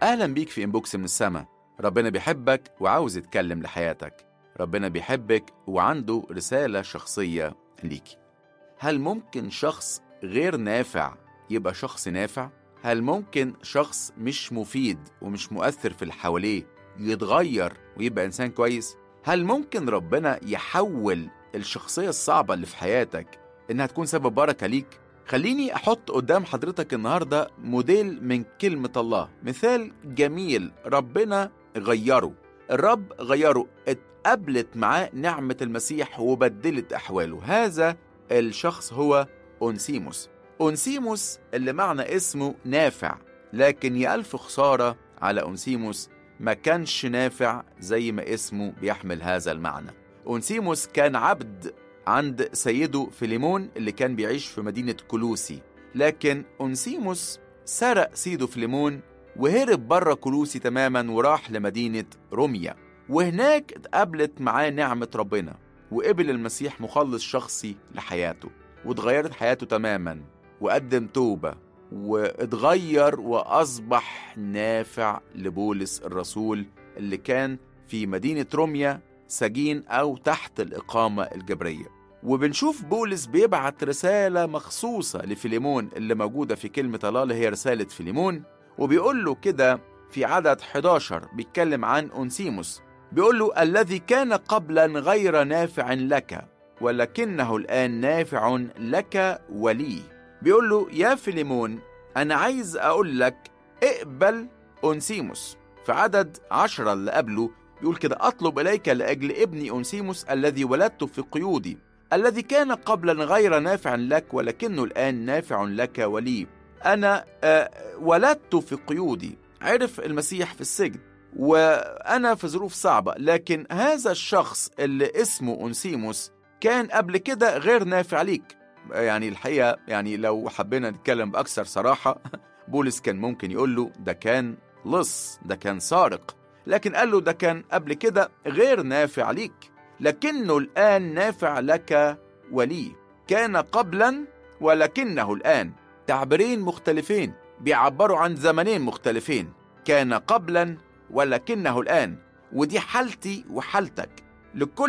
أهلا بيك في إنبوكس من السما ربنا بيحبك وعاوز يتكلم لحياتك ربنا بيحبك وعنده رسالة شخصية ليكي هل ممكن شخص غير نافع يبقى شخص نافع؟ هل ممكن شخص مش مفيد ومش مؤثر في اللي حواليه يتغير ويبقى إنسان كويس؟ هل ممكن ربنا يحول الشخصية الصعبة اللي في حياتك إنها تكون سبب بركة ليك؟ خليني أحط قدام حضرتك النهاردة موديل من كلمة الله مثال جميل ربنا غيره الرب غيره اتقابلت معاه نعمة المسيح وبدلت أحواله هذا الشخص هو أونسيموس أونسيموس اللي معنى اسمه نافع لكن يا ألف خسارة على أونسيموس ما كانش نافع زي ما اسمه بيحمل هذا المعنى أونسيموس كان عبد عند سيده فيليمون اللي كان بيعيش في مدينة كلوسي لكن أونسيموس سرق سيده فيليمون وهرب بره كلوسي تماما وراح لمدينة روميا وهناك اتقابلت معاه نعمة ربنا وقبل المسيح مخلص شخصي لحياته واتغيرت حياته تماما وقدم توبة واتغير وأصبح نافع لبولس الرسول اللي كان في مدينة روميا سجين أو تحت الإقامة الجبرية وبنشوف بولس بيبعت رسالة مخصوصة لفيليمون اللي موجودة في كلمة الله اللي هي رسالة فيليمون وبيقول له كده في عدد 11 بيتكلم عن أونسيموس بيقول له الذي كان قبلا غير نافع لك ولكنه الآن نافع لك ولي بيقول له يا فيليمون أنا عايز أقول لك اقبل أونسيموس في عدد عشرة اللي قبله بيقول كده أطلب إليك لأجل ابني أونسيموس الذي ولدته في قيودي الذي كان قبلا غير نافع لك ولكنه الآن نافع لك ولي أنا آه ولدته في قيودي عرف المسيح في السجن وأنا في ظروف صعبة لكن هذا الشخص اللي اسمه أونسيموس كان قبل كده غير نافع ليك يعني الحقيقة يعني لو حبينا نتكلم بأكثر صراحة بولس كان ممكن يقول له ده كان لص ده كان سارق لكن قال له ده كان قبل كده غير نافع ليك لكنه الآن نافع لك ولي كان قبلا ولكنه الآن تعبيرين مختلفين بيعبروا عن زمنين مختلفين كان قبلا ولكنه الآن ودي حالتي وحالتك لكل